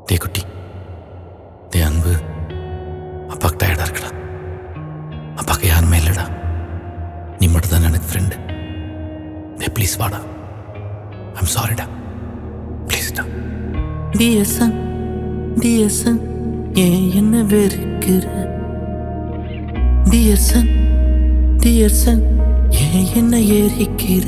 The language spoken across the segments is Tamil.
டே குட்டி டே அன்பு அப்பாக்கு டயர்டாக இருக்குடா அப்பாக்கு யாருமே இல்லைடா நீ மட்டும் தான் எனக்கு ஃப்ரெண்டு டே ப்ளீஸ் வாடா ஐம் சாரிடா ப்ளீஸ்டா டிஎஸ்என் டிஎஸ்என் ஏன் என்ன வெறுக்கிற டிஎஸ்என் டிஎஸ்என் ஏன் என்ன எரிக்கிற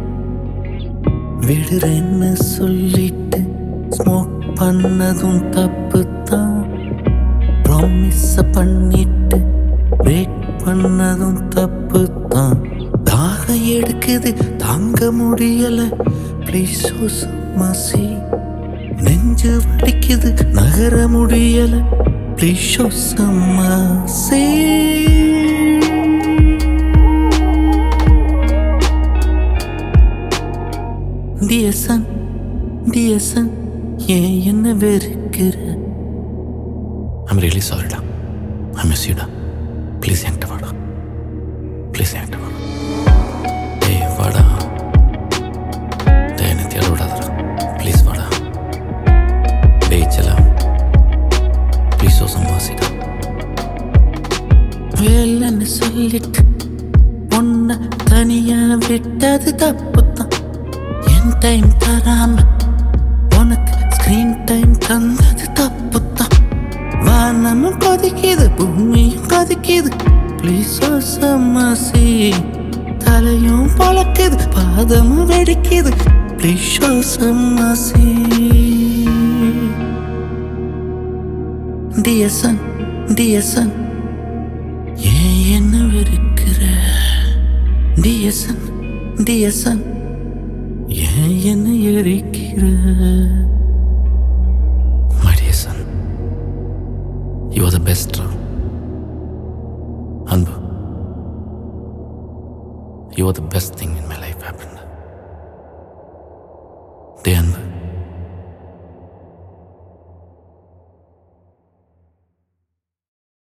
விடுறேன்னு சொல்லிட்டு ஸ்மோக் பண்ணதும் தப்பு தான் ப்ராமிஸ் பண்ணிட்டு பிரேக் பண்ணதும் தப்பு தான் தாக எடுக்குது தாங்க முடியல ப்ளீஸ் மசி நெஞ்சு வலிக்குது நகர முடியல ப்ளீஸ் சம்மாசி டிஎஸ்என் டிஎஸ்என் ஏன் என்ன வெறுக்கிற ஐம் ரியலி சாரிடா ஐ மிஸ் யூடா ப்ளீஸ் என்கிட்ட வாடா ப்ளீஸ் என்கிட்ட வாடா டேய் வாடா டேய் என்னை தேட விடாதடா ப்ளீஸ் வாடா டேய் செல்லாம் ப்ளீஸ் ஓசம் வாசிடா வேலைன்னு சொல்லிட்டு உன்னை தனியா விட்டது தப்பு தான் என் டைம் தராம உனக்கு ஸ்கிரீன் டைம் தந்தது தப்பு தான் வானமும் கொதிக்குது பூமியும் கொதிக்குது ப்ளீஸ் சமசி தலையும் பழக்குது பாதமும் வெடிக்குது ப்ளீஸ் சமசி டிஎஸ்என் டிஎஸ்என் ஏன் என்ன வெறுக்கிற டிஎஸ்என் டிஎஸ்என் ஏன் என்ன எரிக்கிற My dear son, you are the best. Ram. Anbu, you are the best thing in my life happened.